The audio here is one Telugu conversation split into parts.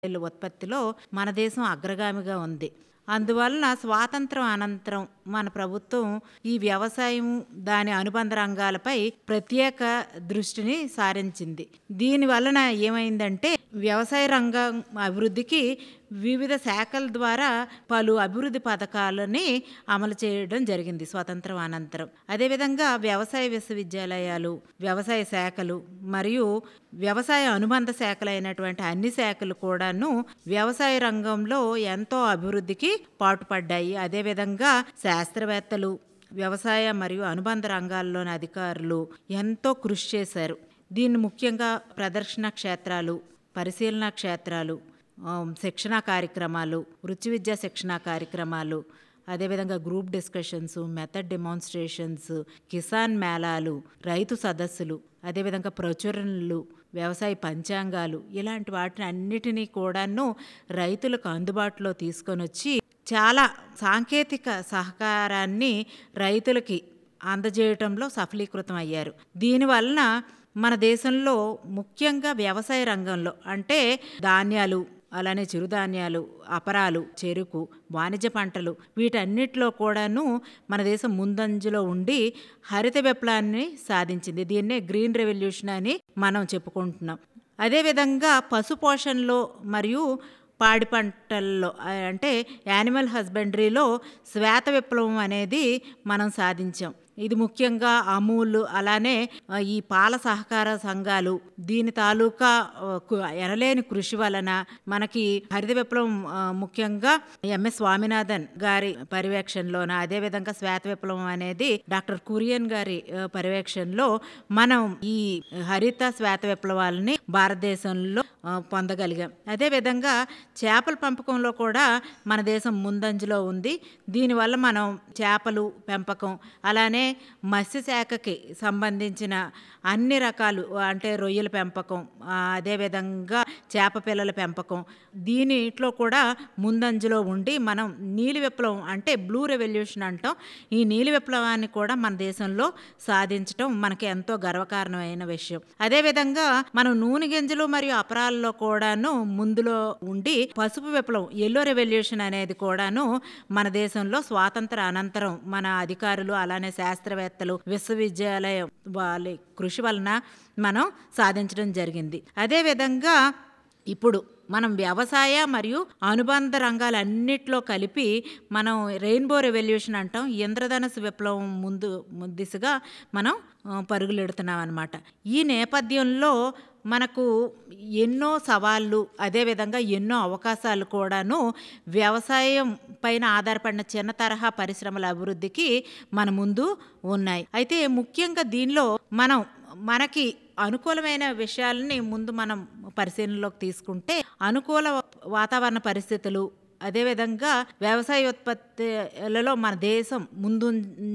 కూరగాయల ఉత్పత్తిలో మన దేశం అగ్రగామిగా ఉంది అందువలన స్వాతంత్రం అనంతరం మన ప్రభుత్వం ఈ వ్యవసాయం దాని అనుబంధ రంగాలపై ప్రత్యేక దృష్టిని సారించింది దీని వలన ఏమైందంటే వ్యవసాయ రంగం అభివృద్ధికి వివిధ శాఖల ద్వారా పలు అభివృద్ధి పథకాలని అమలు చేయడం జరిగింది స్వతంత్రం అనంతరం అదేవిధంగా వ్యవసాయ విశ్వవిద్యాలయాలు వ్యవసాయ శాఖలు మరియు వ్యవసాయ అనుబంధ శాఖలైనటువంటి అన్ని శాఖలు కూడాను వ్యవసాయ రంగంలో ఎంతో అభివృద్ధికి పాటుపడ్డాయి అదేవిధంగా శాస్త్రవేత్తలు వ్యవసాయ మరియు అనుబంధ రంగాల్లోని అధికారులు ఎంతో కృషి చేశారు దీన్ని ముఖ్యంగా ప్రదర్శన క్షేత్రాలు పరిశీలన క్షేత్రాలు ఆ, శిక్షణా కార్యక్రమాలు వృత్తి విద్యా శిక్షణా కార్యక్రమాలు అదేవిధంగా group discussions method demonstrations Kisan మేళాలు రైతు సదస్సులు అదేవిధంగా ప్రచురణలు వ్యవసాయ పంచాంగాలు ఇలాంటి వాటిని అన్నిటినీ కూడాను రైతులకు అందుబాటులో తీసుకొని వచ్చి చాలా సాంకేతిక సహకారాన్ని రైతులకి అందజేయటంలో సఫలీకృతం అయ్యారు దీనివలన మన దేశంలో ముఖ్యంగా వ్యవసాయ రంగంలో అంటే ధాన్యాలు అలానే చిరుధాన్యాలు అపరాలు చెరుకు వాణిజ్య పంటలు వీటన్నిటిలో కూడాను మన దేశం ముందంజలో ఉండి హరిత విప్లవాన్ని సాధించింది దీన్నే గ్రీన్ రెవల్యూషన్ అని మనం చెప్పుకుంటున్నాం అదేవిధంగా పశుపోషణలో మరియు పాడి పంటల్లో ఆ, అంటే యానిమల్ హస్బెండరీలో శ్వేత విప్లవం అనేది మనం సాధించాం ఇది ముఖ్యంగా అమూల్ అలానే ఆ, ఈ పాల సహకార సంఘాలు దీని తాలూకా ఆ, కు- ఎనలేని కృషి వలన మనకి హరిత విప్లవం ఆ, ముఖ్యంగా ఎంఎస్ స్వామినాథన్ గారి పర్యవేక్షణలోన అదేవిధంగా శ్వేత విప్లవం అనేది డాక్టర్ కురియన్ గారి ఆ, పర్యవేక్షణలో మనం ఈ హరిత శ్వేత విప్లవాలని భారతదేశంలో ఆ, పొందగలిగాం అదేవిధంగా చేపల పెంపకంలో కూడా మన దేశం ముందంజలో ఉంది దీనివల్ల మనం చేపలు పెంపకం అలానే మత్స్యశాఖకి సంబంధించిన అన్ని రకాలు అంటే రొయ్యల పెంపకం ఆ, అదేవిధంగా చేప పిల్లల పెంపకం దీనిట్లో కూడా ముందంజలో ఉండి మనం నీలి విప్లవం అంటే బ్లూ రెవల్యూషన్ అంటాం ఈ నీలి విప్లవాన్ని కూడా మన దేశంలో సాధించటం మనకి ఎంతో గర్వకారణమైన విషయం అదేవిధంగా మనం నూనె గింజలు మరియు అపరాలలో కూడాను ముందులో ఉండి పసుపు విప్లవం ఎల్లో రెవల్యూషన్ అనేది కూడాను మన దేశంలో స్వాతంత్ర అనంతరం మన అధికారులు అలానే శాస్త్రవేత్తలు విశ్వవిద్యాలయం వాళ్ళ కృషి వలన మనం సాధించడం జరిగింది అదేవిధంగా ఇప్పుడు మనం వ్యవసాయ మరియు అనుబంధ రంగాలన్నిట్లో కలిపి మనం రెయిన్బో రెవల్యూషన్ అంటాం ఇంద్రధనస్సు విప్లవం ముందు ము- దిశగా మనం ఆ, పరుగులెడుతున్నాం అనమాట ఈ నేపథ్యంలో మనకు ఎన్నో సవాళ్ళు అదేవిధంగా ఎన్నో అవకాశాలు కూడాను వ్యవసాయం పైన ఆధారపడిన చిన్న తరహా పరిశ్రమల అభివృద్ధికి మన ముందు ఉన్నాయి అయితే ముఖ్యంగా దీనిలో మనం మనకి అనుకూలమైన విషయాలని ముందు మనం పరిశీలనలోకి తీసుకుంటే అనుకూల వాతావరణ పరిస్థితులు అదేవిధంగా వ్యవసాయ ఉత్పత్తులలో మన దేశం ముందు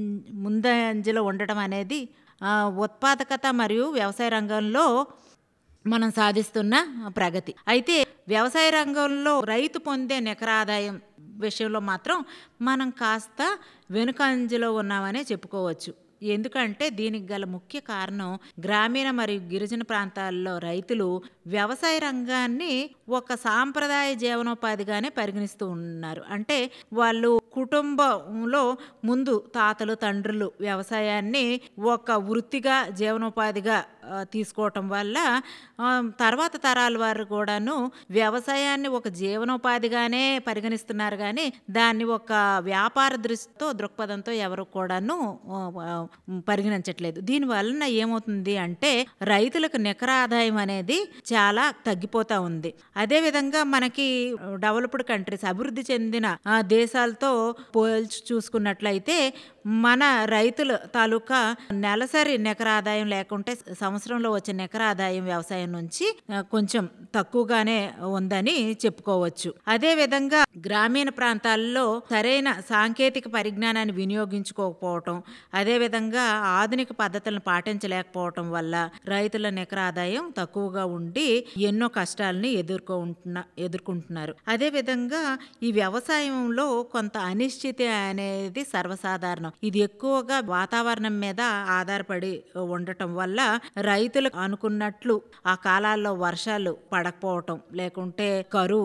ముందంజలో ఉండటం అనేది ఆ, ఉత్పాదకత మరియు వ్యవసాయ రంగంలో మనం సాధిస్తున్న ప్రగతి అయితే వ్యవసాయ రంగంలో రైతు పొందే నికర ఆదాయం విషయంలో మాత్రం మనం కాస్త వెనుకంజలో ఉన్నామనే చెప్పుకోవచ్చు ఎందుకంటే దీనికి గల ముఖ్య కారణం గ్రామీణ మరియు గిరిజన ప్రాంతాల్లో రైతులు వ్యవసాయ రంగాన్ని ఒక సాంప్రదాయ జీవనోపాధిగానే పరిగణిస్తూ ఉన్నారు అంటే వాళ్ళు కుటుంబంలో ముందు తాతలు తండ్రులు వ్యవసాయాన్ని ఒక వృత్తిగా జీవనోపాధిగా ఆ, తీసుకోవటం వల్ల ఆ, తర్వాత తరాల వారు కూడాను వ్యవసాయాన్ని ఒక జీవనోపాధిగానే పరిగణిస్తున్నారు కానీ దాన్ని ఒక వ్యాపార దృష్టితో దృక్పథంతో ఎవరు కూడాను ఆ, ఆ, పరిగణించట్లేదు దీని వలన ఏమవుతుంది అంటే రైతులకు నికర ఆదాయం అనేది చాలా తగ్గిపోతా ఉంది అదేవిధంగా మనకి డెవలప్డ్ కంట్రీస్ అభివృద్ధి చెందిన ఆ, దేశాలతో పోల్చి చూసుకున్నట్లయితే మన రైతుల తాలూకా నెలసరి నికర ఆదాయం లేకుంటే సంవత్సరంలో వచ్చే నికర ఆదాయం వ్యవసాయం నుంచి ఆ, కొంచెం తక్కువగానే ఉందని చెప్పుకోవచ్చు అదే విధంగా గ్రామీణ ప్రాంతాల్లో సరైన సాంకేతిక పరిజ్ఞానాన్ని వినియోగించుకోకపోవటం అదేవిధంగా ఆధునిక పద్ధతులను పాటించలేకపోవటం వల్ల రైతుల నికర ఆదాయం తక్కువగా ఉండి ఎన్నో కష్టాలని ఎదుర్కొంటున్న ఎదుర్కొంటున్నారు అదేవిధంగా ఈ వ్యవసాయంలో కొంత అనిశ్చితి అనేది సర్వసాధారణం ఇది ఎక్కువగా వాతావరణం మీద ఆధారపడి ఉండటం వల్ల రైతులకు అనుకున్నట్లు ఆ కాలాల్లో వర్షాలు పడకపోవటం లేకుంటే కరువు